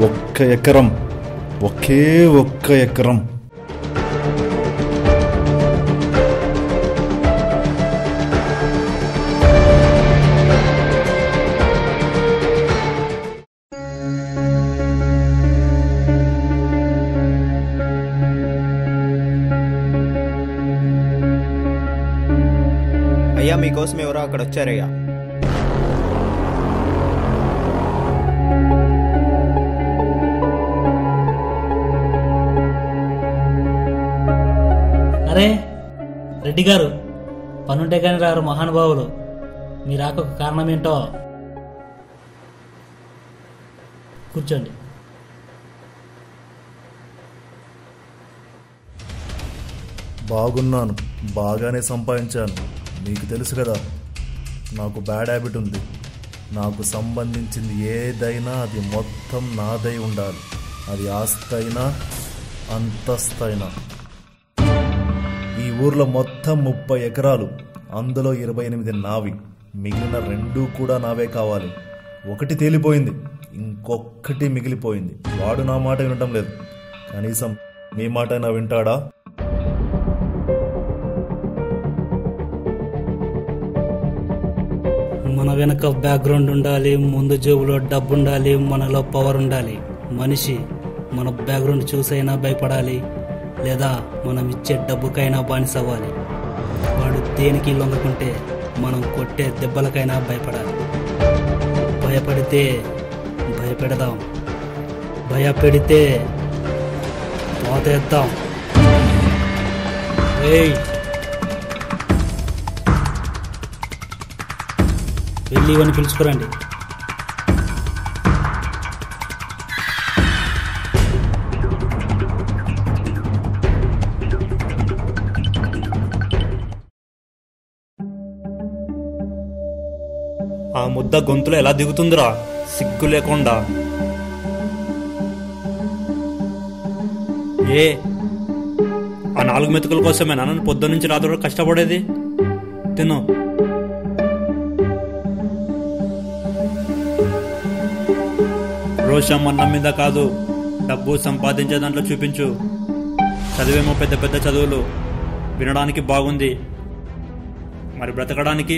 ఒక్క ఎకరం ఒకే ఒక్క ఎకరం అయ్యా మీకోసం ఎవరో అక్కడ వచ్చారయ్యా అరే రెడ్డి గారు పనుంటే కానీ రారు మహానుభావులు మీ రాక కారణం ఏంటో కూర్చోండి బాగున్నాను బాగానే సంపాదించాను మీకు తెలుసు కదా నాకు బ్యాడ్ హ్యాబిట్ ఉంది నాకు సంబంధించింది ఏదైనా అది మొత్తం నాదై ఉండాలి అది ఆస్తి అయినా అంతస్తైనా ఈ ఊర్లో మొత్తం ముప్పై ఎకరాలు అందులో ఇరవై ఎనిమిది నావి మిగిలిన రెండు కూడా నావే కావాలి ఒకటి తేలిపోయింది ఇంకొకటి మిగిలిపోయింది వాడు నా మాట వినటం లేదు కనీసం మీ మాట అయినా వింటాడా మన వెనక బ్యాక్గ్రౌండ్ ఉండాలి ముందు జేబులో డబ్బు ఉండాలి మనలో పవర్ ఉండాలి మనిషి మన బ్యాక్గ్రౌండ్ చూసైనా భయపడాలి లేదా మనం ఇచ్చే డబ్బుకైనా బానిసవ్వాలి వాడు దేనికి లొంగకుంటే మనం కొట్టే దెబ్బలకైనా భయపడాలి భయపడితే భయపెడదాం భయపెడితే పోతేద్దాం ఏయ్ వెళ్ళి ఇవన్నీ పిలుచుకురండి ఆ ముద్ద గొంతులో ఎలా దిగుతుందిరా సిగ్గు లేకుండా ఏ ఆ నాలుగు మెతుకుల కోసమే నన్ను పొద్దు నుంచి రాత్రి వరకు కష్టపడేది తిను రోషం అన్నం మీద కాదు డబ్బు సంపాదించే దాంట్లో చూపించు చదివేమో పెద్ద పెద్ద చదువులు వినడానికి బాగుంది మరి బ్రతకడానికి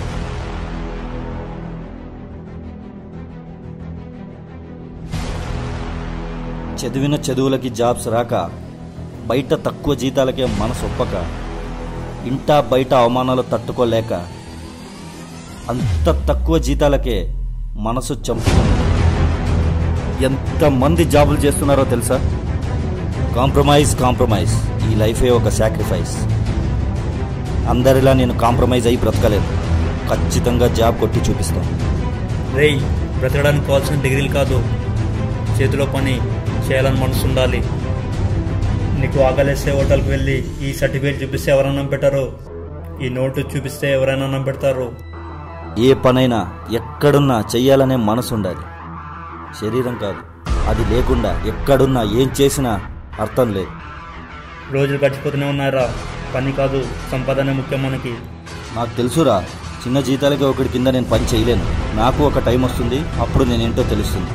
చదివిన చదువులకి జాబ్స్ రాక బయట తక్కువ జీతాలకే మనసు ఒప్పక ఇంటా బయట అవమానాలు తట్టుకోలేక అంత తక్కువ జీతాలకే మనసు చంపుతుంది ఎంతమంది జాబులు చేస్తున్నారో తెలుసా కాంప్రమైజ్ కాంప్రమైజ్ ఈ లైఫే ఒక సాక్రిఫైస్ అందరిలా నేను కాంప్రమైజ్ అయి బ్రతకలేదు ఖచ్చితంగా జాబ్ కొట్టి చూపిస్తాను రేయ్ బ్రతకడానికి కావాల్సిన డిగ్రీలు కాదు చేతిలో పని చేయాలని మనసు ఉండాలి నీకు ఆకలేస్తే హోటల్కి వెళ్ళి ఈ సర్టిఫికేట్ చూపిస్తే ఎవరైనా అన్నం పెట్టారు ఈ నోటు చూపిస్తే ఎవరైనా అన్నం పెడతారు ఏ పనైనా ఎక్కడున్నా చెయ్యాలనే మనసు ఉండాలి శరీరం కాదు అది లేకుండా ఎక్కడున్నా ఏం చేసినా అర్థం లేదు రోజులు గడిచిపోతూనే ఉన్నారా పని కాదు సంపాదనే ముఖ్యం మనకి నాకు తెలుసురా చిన్న జీతాలకి ఒకటి కింద నేను పని చేయలేను నాకు ఒక టైం వస్తుంది అప్పుడు నేనేంటో తెలుస్తుంది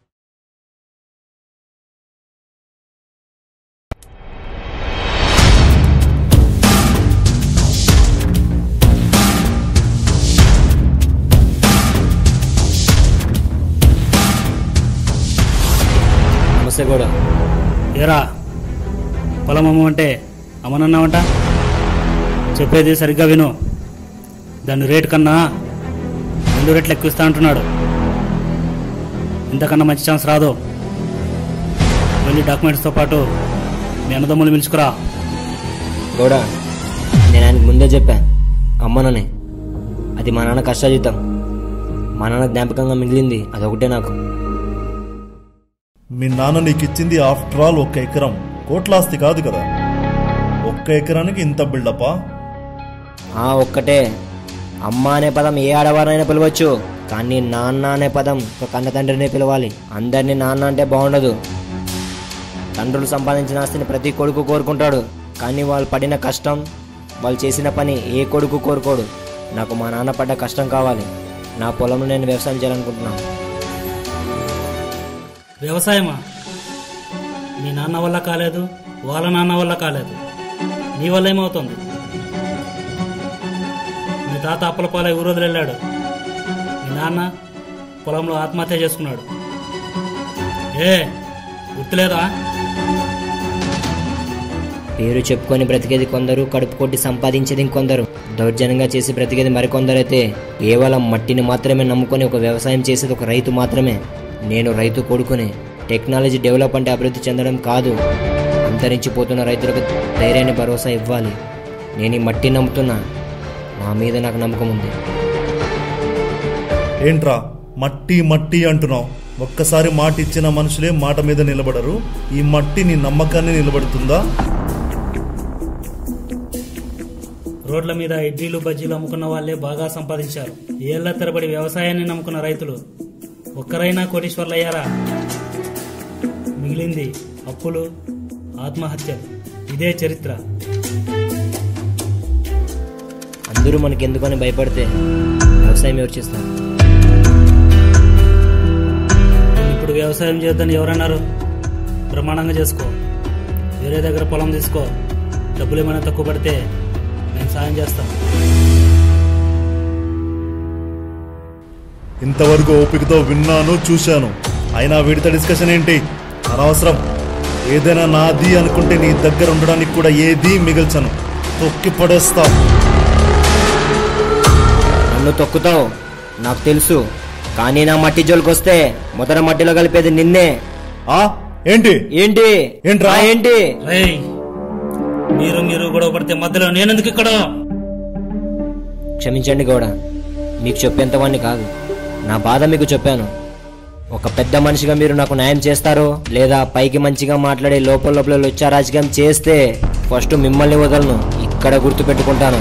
నమస్తే కూడా ఏరా పొలం అమ్మంటే అమ్మనన్నావంట చెప్పేది సరిగ్గా విను దాని రేటు కన్నా రెండు రేట్లు ఎక్కువ ఇస్తా అంటున్నాడు ఇంతకన్నా మంచి ఛాన్స్ రాదు వెళ్ళి డాక్యుమెంట్స్తో పాటు మీ అన్నదమ్ములు పిలుచుకురా గౌడ నేను ఆయనకు ముందే చెప్పా అమ్మనని అది మా నాన్న కష్టాజీతం మా నాన్న జ్ఞాపకంగా మిగిలింది అదొకటే నాకు మీ నాన్న నీకు ఇచ్చింది ఆఫ్టర్ ఆల్ ఒక్క ఎకరం కోట్లాస్తి కాదు కదా ఒక్క ఎకరానికి ఇంత బిల్డపా ఆ ఒక్కటే అమ్మ అనే పదం ఏ ఆడవారైనా పిలవచ్చు కానీ నాన్న అనే పదం ఒక కన్న తండ్రినే పిలవాలి అందరినీ నాన్న అంటే బాగుండదు తండ్రులు సంపాదించిన ఆస్తిని ప్రతి కొడుకు కోరుకుంటాడు కానీ వాళ్ళు పడిన కష్టం వాళ్ళు చేసిన పని ఏ కొడుకు కోరుకోడు నాకు మా నాన్న పడ్డ కష్టం కావాలి నా పొలంలో నేను వ్యవసాయం చేయాలనుకుంటున్నాను వ్యవసాయమా మీ నాన్న వల్ల కాలేదు వాళ్ళ నాన్న వల్ల కాలేదు నీ వల్ల ఏమవుతుంది మీ తాత అప్పల పాలై ఊరోజులు వెళ్ళాడు మీ నాన్న పొలంలో ఆత్మహత్య చేసుకున్నాడు ఏ గుర్తులేదా పేరు చెప్పుకొని బ్రతికేది కొందరు కడుపు కొట్టి సంపాదించేది ఇంకొందరు దౌర్జన్యంగా చేసి బ్రతికేది మరికొందరైతే కేవలం మట్టిని మాత్రమే నమ్ముకొని ఒక వ్యవసాయం చేసేది ఒక రైతు మాత్రమే నేను రైతు కొడుకునే టెక్నాలజీ డెవలప్ అంటే అభివృద్ధి చెందడం కాదు అంతరించిపోతున్న రైతులకు ధైర్యాన్ని భరోసా ఇవ్వాలి నేను ఈ మట్టి నమ్ముతున్నా నా మీద నాకు నమ్మకం ఉంది ఏంట్రా మట్టి మట్టి అంటున్నావు ఒక్కసారి మాట ఇచ్చిన మనుషులే మాట మీద నిలబడరు ఈ మట్టి నీ నమ్మకాన్ని నిలబడుతుందా రోడ్ల మీద ఇడ్లీలు బజ్జీలు అమ్ముకున్న వాళ్ళే బాగా సంపాదించారు ఏళ్ల తరబడి వ్యవసాయాన్ని నమ్ముకున్న రైతులు ఒక్కరైనా కోటీశ్వర్లు అయ్యారా మిగిలింది అప్పులు ఆత్మహత్యలు ఇదే చరిత్ర అందరూ మనకి ఎందుకని భయపడితే వ్యవసాయం ఎవరు చేస్తారు ఇప్పుడు వ్యవసాయం చేద్దని ఎవరన్నారు బ్రహ్మాండంగా చేసుకో వేరే దగ్గర పొలం తీసుకో డబ్బులు ఏమైనా తక్కువ పడితే నేను సాయం చేస్తాను ఇంతవరకు ఓపికతో విన్నాను చూశాను అయినా వీడితో డిస్కషన్ ఏంటి అనవసరం ఏదైనా నాది అనుకుంటే నీ దగ్గర ఉండడానికి కూడా ఏది మిగల్చను తొక్కి పడేస్తా నన్ను తొక్కుతావు నాకు తెలుసు కానీ నా మట్టి జోలికి వస్తే మొదట మట్టిలో కలిపేది నిన్నే ఆ ఏంటి ఏంటి ఏంట్రా? ఆ, ఏంటి రేయ్ మీరు మీరు గొడవ పడితే మధ్యలో నేనెందుకు ఇక్కడ క్షమించండి గౌడ మీకు చెప్పేంత వాడిని కాదు నా బాధ మీకు చెప్పాను ఒక పెద్ద మనిషిగా మీరు నాకు న్యాయం చేస్తారో లేదా పైకి మంచిగా మాట్లాడే లోపల లోపల లొచ్చా రాజకీయం చేస్తే ఫస్ట్ మిమ్మల్ని వదలను ఇక్కడ గుర్తు పెట్టుకుంటాను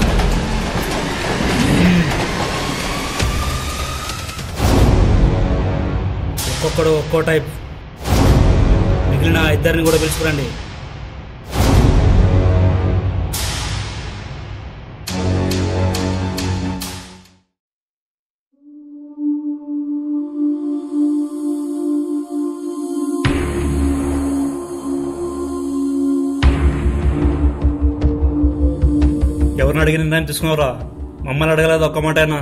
ఒక్కొక్కడు ఒక్కో టైప్ మిగిలిన ఇద్దరిని కూడా పిలుచుకురండి ఎవరిని అడిగి నిర్ణయం తీసుకున్నావురా మమ్మల్ని అడగలేదు ఒక్క మాట అయినా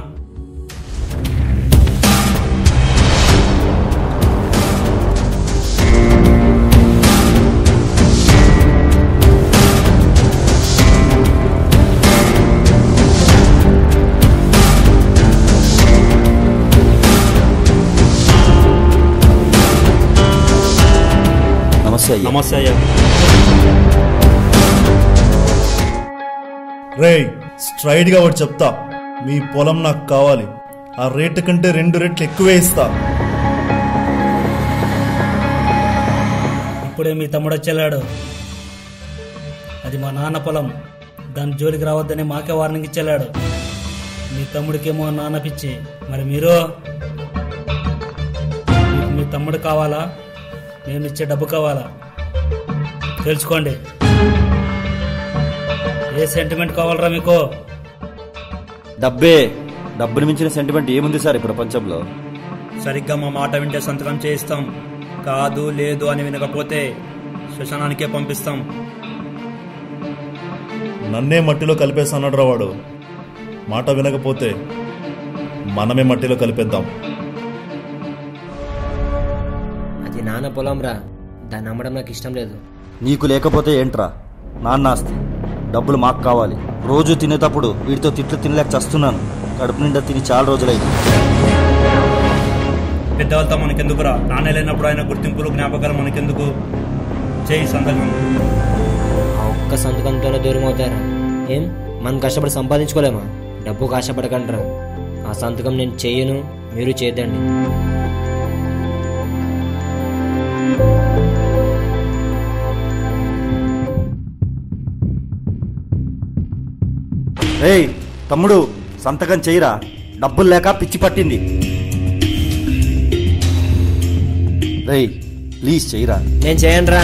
నమస్తే అయ్యా నమస్తే అయ్యా రేయ్ స్ట్రైట్ గా ఒకటి చెప్తా మీ పొలం నాకు కావాలి ఆ రేటు కంటే రెండు రెట్లు ఎక్కువే ఇస్తా ఇప్పుడే మీ తమ్ముడు వచ్చేలాడు అది మా నాన్న పొలం దాని జోలికి రావద్దని మాకే వార్నింగ్ ఇచ్చేలాడు మీ తమ్ముడికేమో నాన్న పిచ్చి మరి మీరు మీకు మీ తమ్ముడు కావాలా మేము ఇచ్చే డబ్బు కావాలా తెలుసుకోండి ఏ సెంటిమెంట్ కావాలరా మీకు డబ్బే డబ్బుని మించిన సెంటిమెంట్ ఏముంది సార్ ఈ ప్రపంచంలో సరిగ్గా మా మాట వింటే సంతకం చేయిస్తాం కాదు లేదు అని వినకపోతే శ్మశానానికే పంపిస్తాం నన్నే మట్టిలో కలిపేసన్నాడు వాడు మాట వినకపోతే మనమే మట్టిలో కలిపేద్దాం అది నాన్న పొలం రా దాన్ని అమ్మడం నాకు ఇష్టం లేదు నీకు లేకపోతే ఏంట్రా నాన్న ఆస్తి డబ్బులు మాకు కావాలి రోజు తినేటప్పుడు వీటితో తిట్లు తినలేక చస్తున్నాను కడుపు నిండా తిని చాలా రోజులైంది పెద్దవాళ్ళతో మనకెందుకురా నాన్న లేనప్పుడు ఆయన గుర్తింపులు జ్ఞాపకాలు మనకెందుకు చేయి సంతకం ఆ ఒక్క సంతకంతోనే దూరం అవుతారా ఏం మనం కష్టపడి సంపాదించుకోలేమా డబ్బుకు ఆశపడకండ్రా ఆ సంతకం నేను చెయ్యను మీరు చేద్దండి ఏయ్ తమ్ముడు సంతకం చేయరా డబ్బులు లేక పిచ్చి పట్టింది రేయ్ ప్లీజ్ చేయరా నేను చేయండిరా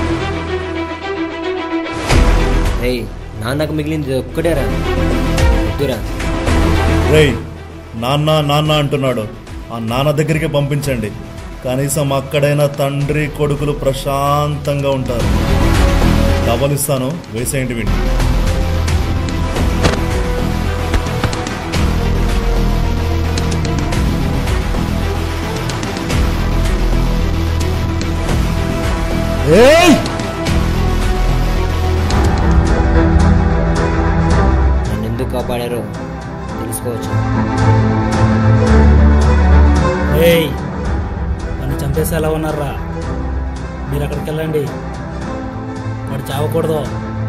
ఏయ్ నాన్నకు మిగిలింది ఇది ఒక్కటేరా వద్దురా రేయ్ నాన్న నాన్న అంటున్నాడు ఆ నాన్న దగ్గరికి పంపించండి కనీసం అక్కడైనా తండ్రి కొడుకులు ప్రశాంతంగా ఉంటారు డబల్ ఇస్తాను వేసేయండి వీడిని ఏయ్ నన్ను ఎందుకు కాపాడారో తెలుసుకోవచ్చు ఏయ్ నన్ను చంపేసి ఎలా ఉన్నారా మీరు అక్కడికి వెళ్ళండి వాడు చావకూడదు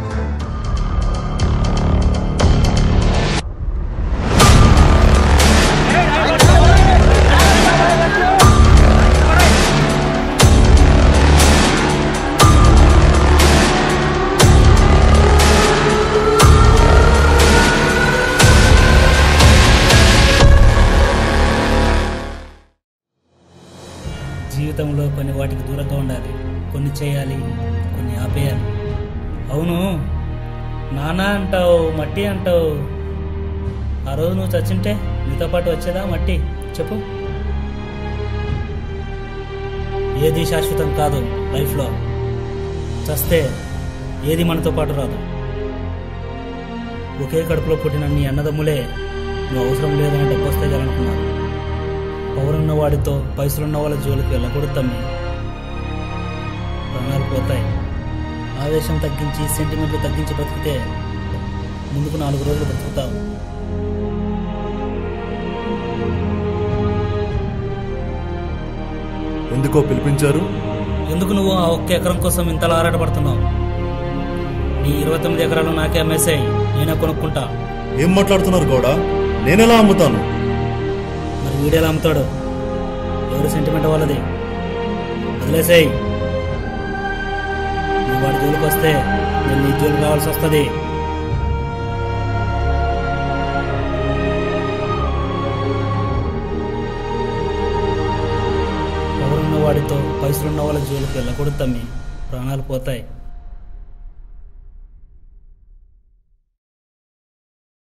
జీవితంలో కొన్ని వాటికి దూరంగా ఉండాలి కొన్ని చేయాలి కొన్ని ఆపేయాలి అవును నాన్న అంటావు మట్టి అంటావు ఆ రోజు నువ్వు చచ్చింటే నీతో పాటు వచ్చేదా మట్టి చెప్పు ఏది శాశ్వతం కాదు లైఫ్లో చస్తే ఏది మనతో పాటు రాదు ఒకే కడుపులో పుట్టిన నీ అన్నదమ్ములే నువ్వు అవసరం లేదని డబ్బు వస్తే చాలనుకున్నారు పవరున్న వాడితో పైసలున్న వాళ్ళ జోలికి వెళ్ళకూడదు తమ్మి ప్రాణాలు పోతాయి ఆవేశం తగ్గించి సెంటిమెంట్లు తగ్గించి బతికితే ముందుకు నాలుగు రోజులు బ్రతుకుతావు ఎందుకో పిలిపించారు ఎందుకు నువ్వు ఆ ఒక్క ఎకరం కోసం ఇంతలా ఆరాటపడుతున్నావు నీ ఇరవై తొమ్మిది ఎకరాలు నాకే అమ్మేసాయి నేనే కొనుక్కుంటా ఏం మాట్లాడుతున్నారు గౌడ నేనెలా అమ్ముతాను మరి వీడియోలో అమ్ముతాడు ఎవరు సెంటిమెంట్ వాళ్ళది వదిలేసాయి నువ్వు వాడి జోలికి వస్తే నేను నీ జోలికి రావాల్సి వస్తుంది పవరున్న వాడితో పైసలున్న వాళ్ళ జోలికి వెళ్ళకూడదు తమ్మి ప్రాణాలు పోతాయి